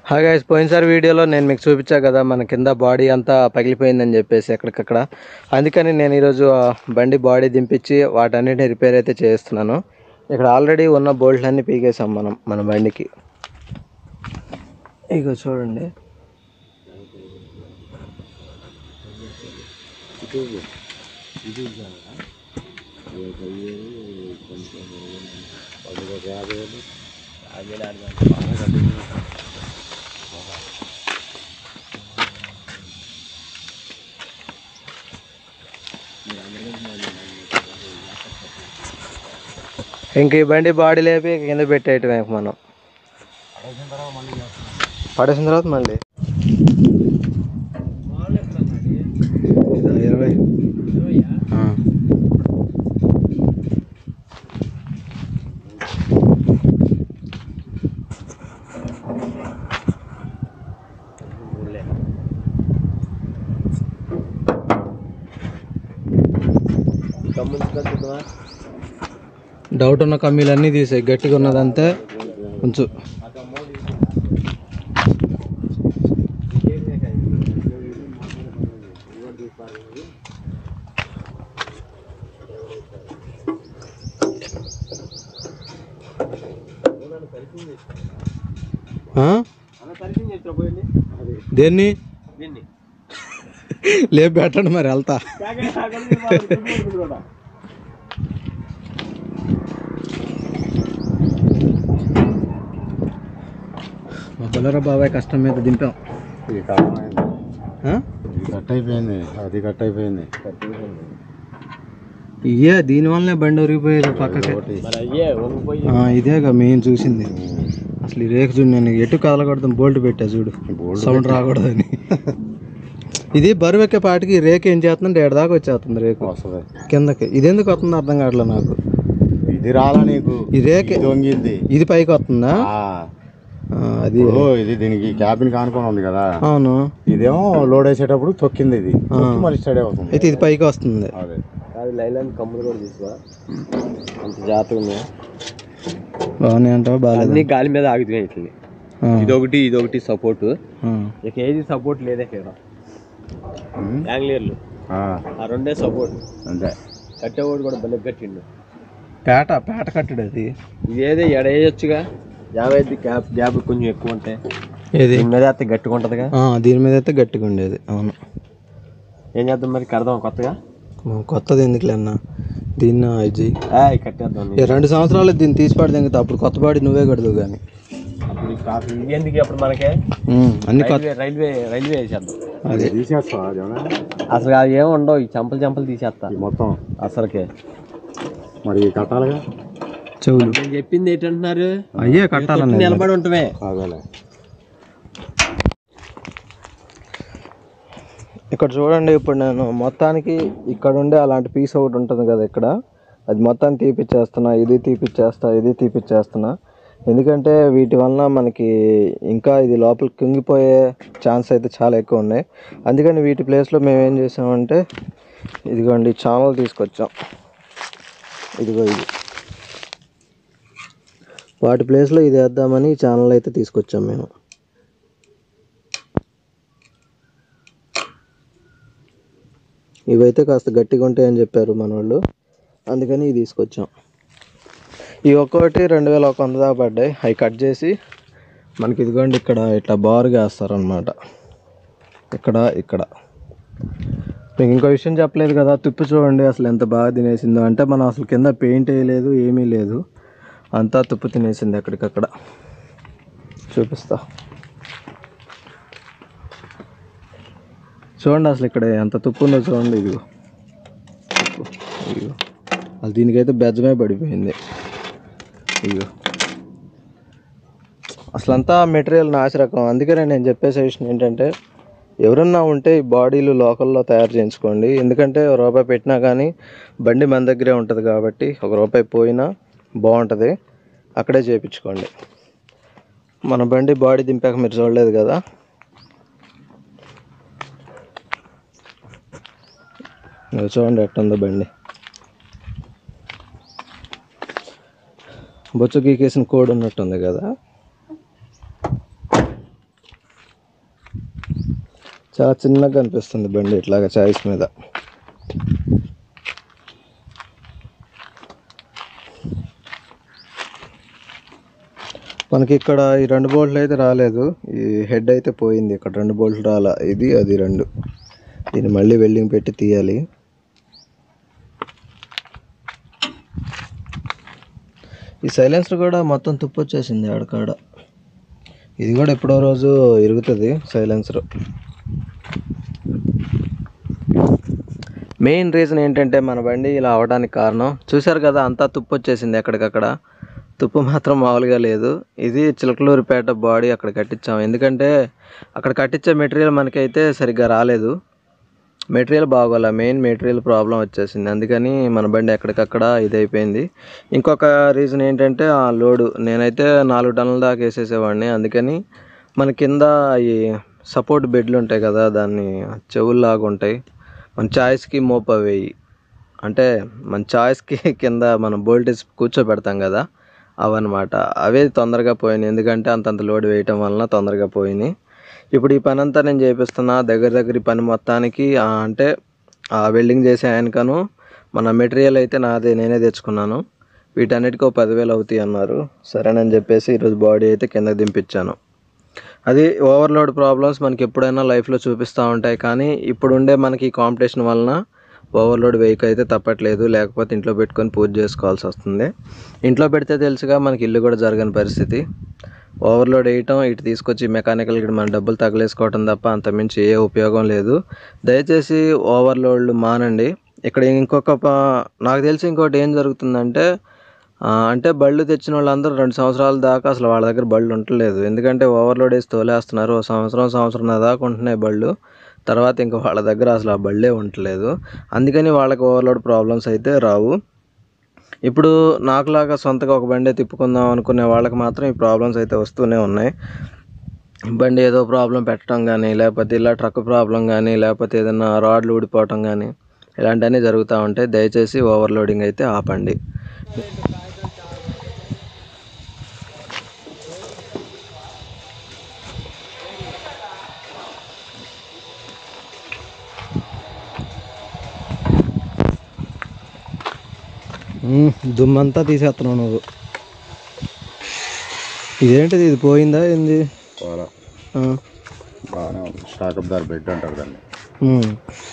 Hi guys పోయినసారి వీడియోలో నేను మీకు చూపించా కదా మన కింద బాడీ అంతా పగిలిపోయిందని చెప్పేసి ఎక్కడికక్కడ అందుకని నేను ఈరోజు ఆ బండి బాడీ దింపించి వాటన్నిటిని రిపేర్ అయితే చేస్తున్నాను ఇక్కడ ఆల్రెడీ ఉన్న బోల్ట్లన్నీ పీకేసాం మనం మన బండికి ఇగో చూడండి ఇంక ఈ బండి బాడీ లేపి కింద పెట్టేయటమే ఇంక మనం పడేసిన తర్వాత మళ్ళీ ఇదా ఇరవై ఆ. డౌట్ ఉన్న కమ్మీలన్నీ తీసాయి గట్టిగా ఉన్నదంతే కొంచెం ఆ? దేన్ని లేపు పెట్టండి మరి వెళ్తా మా బొలరా బాబాయ్ కష్టం మీద దింపాం ఇది కారణమైంది ఆ? ఇది కట్ అయిపోయింది అది కట్ అయిపోయింది ఇయ్యే దీనివల్లనే బండి ఒరిగిపోయేది పక్కకి ఒకటి ఆ, ఇదేగా మెయిన్ చూసింది అసలు ఈ రేకు చూడు నేను ఎటు కదలకూడదు బోల్ట్ పెట్టా చూడు బోల్ట్ సౌండ్ రాకూడదని ఇది బరువు ఎక్కే పాటికి ఈ రేకు ఏం చేస్తుందంటే ఏడు దాకా వచ్చేస్తుంది రేకు వస్తుంది కిందకి ఇది ఎందుకు వస్తుందో అర్థం కావట్లేదు నాకు ఇది రాలా నీకు ఈ రేకు ఇది వంగింది ఇది పైకి వస్తుందా ఆ, ఆ, అది ఓ ఇది దీనికి క్యాబిన్ కానుకొని ఉంది కదా అవును ఇదేమో లోడ్ వేసేటప్పుడు తొక్కింది ఇది తొక్కి మళ్ళీ స్టడీ అవుతుంది అయితే ఇది పైకి వస్తుంది అదే అది లైలాండ్ కమ్ములు కూడా తీసుకో అంత జాతర ఉంది బాగున్నాయి అంటావా బాగాలేదు అన్ని గాలి మీద ఆగుతున్నాయి ఇట్లా ఇదొకటి ఇదొకటి సపోర్ట్ ఇక ఏది సపోర్ట్ లేదే ఇక్కడ ఉమ్, యాంగ్లియర్లు ఆ, ఆ రెండే సపోర్ట్ అంతే కట్టేవాడు కూడా బలె కట్టిండు పేట పేట కట్టడు అది ఇది ఏదో ఎడ వేయొచ్చుగా యాభై గ్యాప్ గ్యాప్ కొంచెం ఎక్కువ ఉంటాయి ఏది దీని మీద అయితే గట్టిగా ఉంటుందిగా ఆ, దీని మీద అయితే గట్టిగా ఉండేది అవును ఏం చేద్దాం మరి కడదాం కొత్తగా మా కొత్తది ఎందుకులే అన్న దీన్ని ఇది ఏయ్, కట్టేద్దాం ఈ రెండు సంవత్సరాలు దీన్ని తీసి పడితే ఇంకా అప్పుడు కొత్త బాడీ నువ్వే కడదు కానీ అప్పుడు ఈ కాఫీ ఇది ఎందుకు అప్పుడు మనకే అన్ని కొత్త రైల్వే రైల్వే రైల్వే వేసేద్దాం అదే తీసేస్తావా జగన్ అసలు అవి ఏమి ఉండవు ఈ చంపలు చంపలు తీసేస్తా ఈ మొత్తం అసలుకే మరి ఈ కట్టాలిగా చెవులు నేను చెప్పింది ఏంటంటున్నారు అయ్యే కట్టాలన్నది మరి. నిలబడి ఉంటమే అదేలే ఇక్కడ చూడండి ఇప్పుడు నేను మొత్తానికి ఇక్కడ ఉండే అలాంటి పీస్ ఒకటి ఉంటుంది కదా ఇక్కడ అది మొత్తం తీపిచ్చేస్తున్నా ఇది తీపిచ్చేస్తా ఇది తీపిచ్చేస్తున్నా ఎందుకంటే వీటి వలన మనకి ఇంకా ఇది లోపల కుంగిపోయే ఛాన్స్ అయితే చాలా ఎక్కువ ఉన్నాయి అందుకని వీటి ప్లేస్లో మేము ఏం చేసామంటే ఇదిగోండి ఛానల్ తీసుకొచ్చాం ఇదిగో ఇది వాటి ప్లేస్లో ఇది వేద్దామని ఈ ఛానల్ అయితే తీసుకొచ్చాం మేము ఇవైతే కాస్త గట్టిగా ఉంటాయని చెప్పారు మన వాళ్ళు అందుకని ఇవి తీసుకొచ్చాం ఈ ఒక్కొక్కటి రెండు వేల ఒక వంద దాకా పడ్డాయి అవి కట్ చేసి మనకి ఇదిగోండి ఇక్కడ ఇట్లా బారుగా వేస్తారనమాట ఇక్కడ ఇక్కడ మీకు ఇంకో విషయం చెప్పలేదు కదా తుప్పు చూడండి అసలు ఎంత బాగా తినేసిందో అంటే మనం అసలు కింద పెయింట్ వేయలేదు ఏమీ లేదు అంతా తుప్పు తినేసింది ఎక్కడికక్కడ చూపిస్తా చూడండి అసలు ఇక్కడ ఎంత తుప్పు ఉందో చూడండి ఇదిగో తుప్పు. ఇదిగో అసలు దీనికైతే బెజ్జమే పడిపోయింది ఇదిగో అసలంతా మెటీరియల్ నాసిరకం అందుకనే నేను చెప్పే సజెషన్ ఏంటంటే ఎవరన్నా ఉంటే ఈ బాడీలు లోకల్లో తయారు చేయించుకోండి ఎందుకంటే ఒక రూపాయి పెట్టినా కానీ బండి మన దగ్గరే ఉంటుంది కాబట్టి ఒక రూపాయి పోయినా బాగుంటుంది అక్కడే చేయించుకోండి మన బండి బాడీ దింపాక మీరు చూడలేదు కదా ఇదిగో చూడండి ఎట్టుందో బండి బొచ్చు గీకేసిన కోడ్ ఉన్నట్టుంది కదా చాలా చిన్నగా కనిపిస్తుంది బండి ఇట్లాగా చాయిస్ మీద మనకి ఇక్కడ ఈ రెండు బోల్ట్లు అయితే రాలేదు ఈ హెడ్ అయితే పోయింది ఇక్కడ రెండు బోల్ట్లు రాలా ఇది అది రెండు దీన్ని మళ్ళీ వెల్డింగ్ పెట్టి తీయాలి ఈ సైలెన్సర్ కూడా మొత్తం తుప్పు వచ్చేసింది ఆడకాడ ఇది కూడా ఎప్పుడో రోజు ఇరుగుతుంది సైలెన్సర్ మెయిన్ రీజన్ ఏంటంటే మన బండి ఇలా అవడానికి కారణం చూశారు కదా అంతా తుప్పు వచ్చేసింది ఎక్కడికక్కడ తుప్పు మాత్రం మామూలుగా లేదు ఇది చిలకలూరిపేట బాడీ అక్కడ కట్టించాం ఎందుకంటే అక్కడ కట్టించే మెటీరియల్ మనకైతే సరిగ్గా రాలేదు మెటీరియల్ బాగోలే మెయిన్ మెటీరియల్ ప్రాబ్లం వచ్చేసింది అందుకని మన బండి ఎక్కడికక్కడ ఇదైపోయింది ఇంకొక రీజన్ ఏంటంటే ఆ లోడు నేనైతే నాలుగు టన్నుల దాకా వేసేసేవాడిని అందుకని మన కింద ఈ సపోర్ట్ బెడ్లు ఉంటాయి కదా దాన్ని చెవుల్లాగా ఉంటాయి మన చాయిస్కి మోపవేయి అంటే మన చాయిస్కి కింద మనం బోల్టేజ్ కూర్చోబెడతాం కదా అవన్నమాట అవే తొందరగా పోయినాయి ఎందుకంటే అంతంత లోడ్ వేయటం వలన తొందరగా పోయినాయి ఇప్పుడు ఈ పని అంతా నేను చేపిస్తున్నా దగ్గర దగ్గర ఈ పని మొత్తానికి ఆ, అంటే ఆ వెల్డింగ్ చేసే ఆయనకను మన మెటీరియల్ అయితే నాదే నేనే తెచ్చుకున్నాను వీటన్నిటికీ ఒక పదివేలు అవుతాయి అన్నారు సరేనని చెప్పేసి ఈరోజు బాడీ అయితే కిందకి దింపించాను అది ఓవర్లోడ్ ప్రాబ్లమ్స్ మనకి ఎప్పుడైనా లైఫ్లో చూపిస్తూ ఉంటాయి కానీ ఇప్పుడు ఉండే మనకి కాంపిటీషన్ వలన ఓవర్లోడ్ వెహికల్ అయితే తప్పట్లేదు లేకపోతే ఇంట్లో పెట్టుకొని పూజ చేసుకోవాల్సి వస్తుంది ఇంట్లో పెడితే తెలుసుగా మనకి ఇల్లు కూడా జరగని పరిస్థితి ఓవర్లోడ్ వేయటం ఇటు తీసుకొచ్చి మెకానికల్ ఇక్కడ మన డబ్బులు తగలేసుకోవటం తప్ప అంతమించి ఏ ఉపయోగం లేదు దయచేసి ఓవర్లోడ్లు మానండి ఇక్కడ ఇంకొక ప- నాకు తెలిసి ఇంకోటి ఏం జరుగుతుందంటే ఆ, అంటే బళ్ళు తెచ్చిన వాళ్ళందరూ రెండు సంవత్సరాల దాకా అసలు వాళ్ళ దగ్గర బళ్ళు ఉండలేదు ఎందుకంటే ఓవర్లోడ్ వేసి తోలేస్తున్నారు ఓ సంవత్సరం సంవత్సరం దాకా ఉంటున్నాయి బళ్ళు తర్వాత ఇంకా వాళ్ళ దగ్గర అసలు ఆ బళ్ళే ఉండలేదు అందుకని వాళ్ళకి ఓవర్లోడ్ ప్రాబ్లమ్స్ అయితే రావు ఇప్పుడు నాకులాగా సొంతగా ఒక బండి తిప్పుకుందాం అనుకునే వాళ్ళకి మాత్రం ఈ ప్రాబ్లమ్స్ అయితే వస్తూనే ఉన్నాయి బండి ఏదో ప్రాబ్లం పెట్టడం కానీ లేకపోతే ఇలా ట్రక్ ప్రాబ్లం కానీ లేకపోతే ఏదైనా రాడ్లు ఊడిపోవటం కానీ ఇలాంటివన్నీ జరుగుతూ ఉంటాయి దయచేసి ఓవర్లోడింగ్ అయితే ఆపండి దుమ్మంతా తీసేస్తున్నావు నువ్వు ఇదేంటిది ఇది పోయిందా ఏంది చాలా ఆ, బాగానే ఉంది స్టాకప్ దారి బెడ్ అంటారు దాన్ని ఉమ్.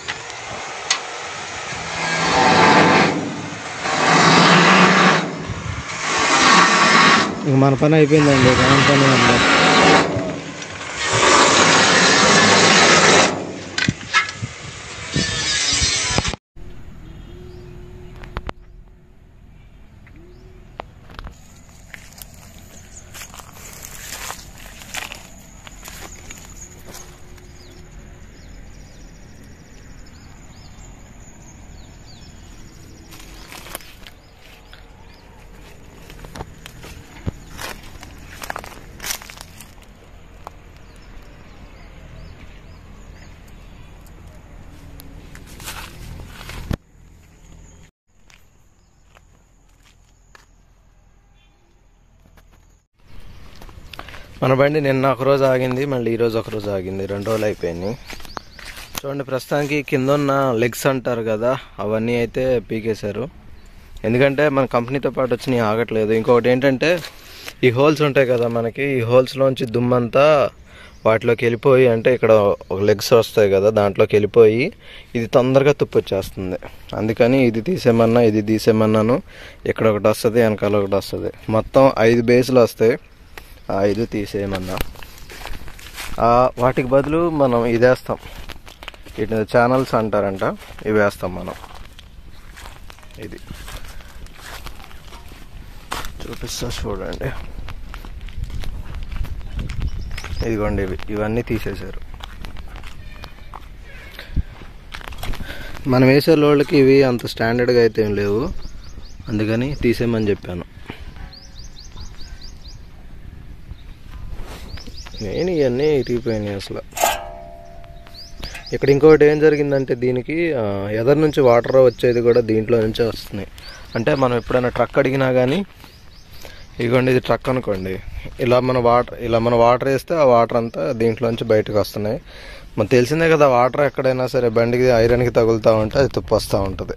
ఇంక మన పని అయిపోయిందండి మన పని ఉంది మన బండి నిన్న ఒక రోజు ఆగింది మళ్ళీ ఈరోజు ఒక రోజు ఆగింది రెండు రోజులు అయిపోయినాయి చూడండి ప్రస్తుతానికి కింద ఉన్న లెగ్స్ అంటారు కదా అవన్నీ అయితే పీకేశారు ఎందుకంటే మన కంపెనీతో పాటు వచ్చినాయి ఆగట్లేదు ఇంకొకటి ఏంటంటే ఈ హోల్స్ ఉంటాయి కదా మనకి ఈ హోల్స్లోంచి దుమ్మంతా వాటిలోకి వెళ్ళిపోయి అంటే ఇక్కడ ఒక లెగ్స్ వస్తాయి కదా దాంట్లోకి వెళ్ళిపోయి ఇది తొందరగా తుప్పు వచ్చేస్తుంది అందుకని ఇది తీసేమన్నా ఇది తీసేమన్నాను ఇక్కడ ఒకటి వస్తుంది వెనకాల ఒకటి వస్తుంది మొత్తం ఐదు బేస్లు వస్తాయి ఆ ఐదు తీసేయమన్నా ఆ వాటికి బదులు మనం ఇది వేస్తాం వీటిని ఛానల్స్ అంటారంట ఇవి వేస్తాం మనం ఇది చూపిస్తా చూడండి ఇదిగోండి ఇవి ఇవన్నీ తీసేశారు మనం వేసే లోళ్ళకి ఇవి అంత స్టాండర్డ్గా అయితే ఏం లేవు అందుకని తీసేయమని చెప్పాను నేను ఇవన్నీ ఇరిగిపోయినాయి అసలు ఇక్కడ ఇంకొకటి ఏం జరిగిందంటే దీనికి ఆ, ఎదర్ నుంచి వాటర్ వచ్చేది కూడా దీంట్లో నుంచే వస్తున్నాయి అంటే మనం ఎప్పుడైనా ట్రక్ అడిగినా కానీ ఇదిగోండి ఇది ట్రక్ అనుకోండి ఇలా మన వాటర్ ఇలా మన వాటర్ వేస్తే ఆ వాటర్ అంతా దీంట్లోంచి బయటకు వస్తున్నాయి మనకు తెలిసిందే కదా వాటర్ ఎక్కడైనా సరే బండికి ఐరన్కి తగులుతూ ఉంటే అది తుప్పు వస్తూ ఉంటుంది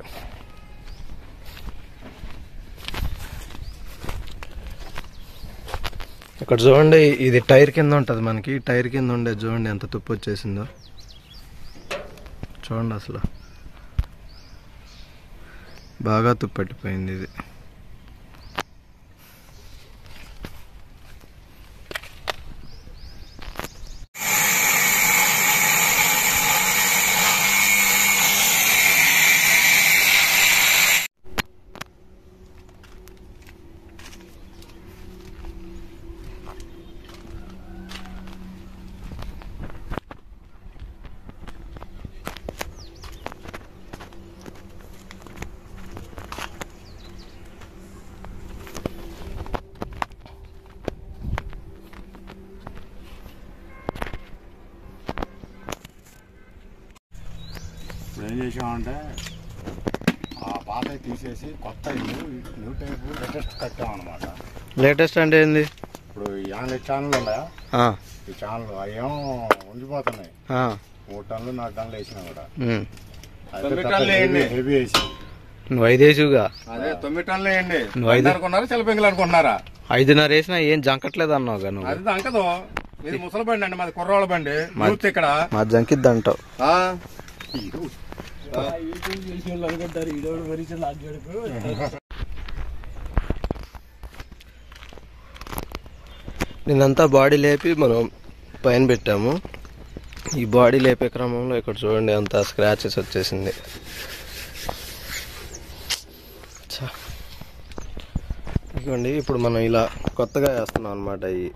ఇక్కడ చూడండి ఇది టైర్ కింద ఉంటుంది మనకి టైర్ కింద ఉండే చూడండి ఎంత తుప్పు వచ్చేసిందో చూడండి అసలు బాగా తుప్పెట్టిపోయింది ఇది ఇప్పుడు ఏం చేసామంటే ఆ పాత తీసేసి కొత్త ఇల్లు న్యూ టైప్ లేటెస్ట్ కట్టామన్నమాట లేటెస్ట్ అంటే ఏంది ఇప్పుడు ఈ ఆన్లైన్ ఛానల్ ఉన్నాయా ఆ, ఈ ఛానల్ అవేమో ఉండిపోతున్నాయి ఆ, మూడు టన్నులు నాలుగు టన్నులు వేసినా కూడా ఉమ్. అయితే తొమ్మిది టన్నులు వేయండి. హెవీ- హెవీ వేసి నువ్వు ఐదేసుగా అదే తొమ్మిది టన్నులు వేయండి నువ్వు ఐదు- అనుకున్నారా చిలపెంగులు అనుకుంటున్నారా ఐదున్నర వేసినా ఏం జంకట్లేదు అన్నావుగా నువ్వు అది అంకదు ఇది ముసలి బండి అండి మాది కుర్రోళ్ళ బండి యూత్ ఇక్కడ మా జంకిద్ది అంటావు ఆ, నిన్నంతా బాడీ లేపి మనం పైన పెట్టాము ఈ బాడీ లేపే క్రమంలో ఇక్కడ చూడండి అంత స్క్రాచెస్ వచ్చేసింది ఛ. ఇదిగోండి ఇప్పుడు మనం ఇలా కొత్తగా వేస్తున్నాం అనమాట ఈ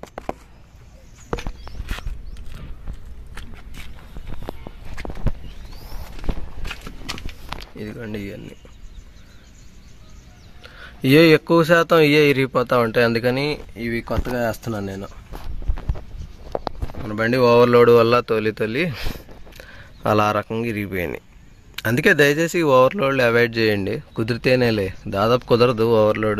ఇదిగోండి ఇవన్నీ ఇవే ఎక్కువ శాతం ఇవే ఇరిగిపోతా ఉంటాయి అందుకని ఇవి కొత్తగా వేస్తున్నాను నేను మన బండి ఓవర్లోడ్ వల్ల తొలి తొలి అలా ఆ రకంగా ఇరిగిపోయినాయి అందుకే దయచేసి ఓవర్లోడ్ అవాయిడ్ చేయండి కుదిరితేనేలే దాదాపు కుదరదు ఓవర్లోడ్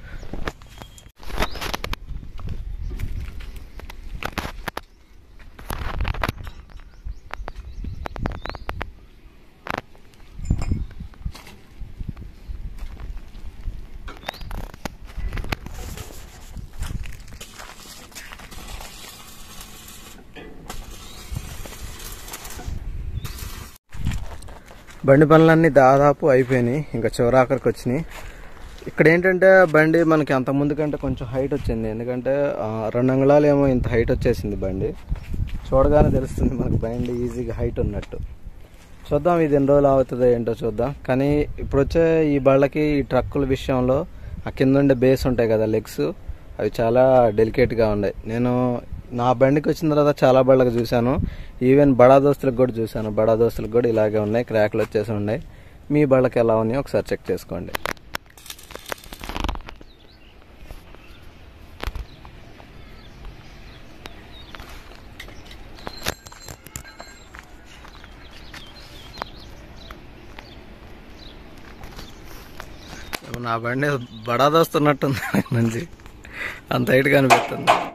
బండి పనులన్నీ దాదాపు అయిపోయినాయి ఇంకా చివరాఖరికి వచ్చినాయి ఇక్కడ ఏంటంటే బండి మనకి అంత ముందు కంటే కొంచెం హైట్ వచ్చింది ఎందుకంటే ఆ, రెండు అంగుళాలు ఏమో ఇంత హైట్ వచ్చేసింది బండి చూడగానే తెలుస్తుంది మనకి బండి ఈజీగా హైట్ ఉన్నట్టు చూద్దాం ఇది ఎన్ని రోజులు అవుతుందో ఏంటో చూద్దాం కానీ ఇప్పుడు వచ్చే ఈ బళ్ళకి ఈ ట్రక్కుల విషయంలో ఆ కింద ఉండే బేస్ ఉంటాయి కదా లెగ్స్ అవి చాలా డెలికేట్గా ఉన్నాయి నేను నా బండికి వచ్చిన తర్వాత చాలా బళ్ళకి చూశాను ఈవెన్ బడా దోస్తులకు కూడా చూశాను బడా దోస్తులకు కూడా ఇలాగే ఉన్నాయి క్రాక్లు వచ్చేసి ఉన్నాయి మీ బళ్ళకి ఎలా ఉన్నాయో ఒకసారి చెక్ చేసుకోండి నా బండి బడా దోస్తున్నట్టుంది నుంచి అంత హైట్ కనిపిస్తుంది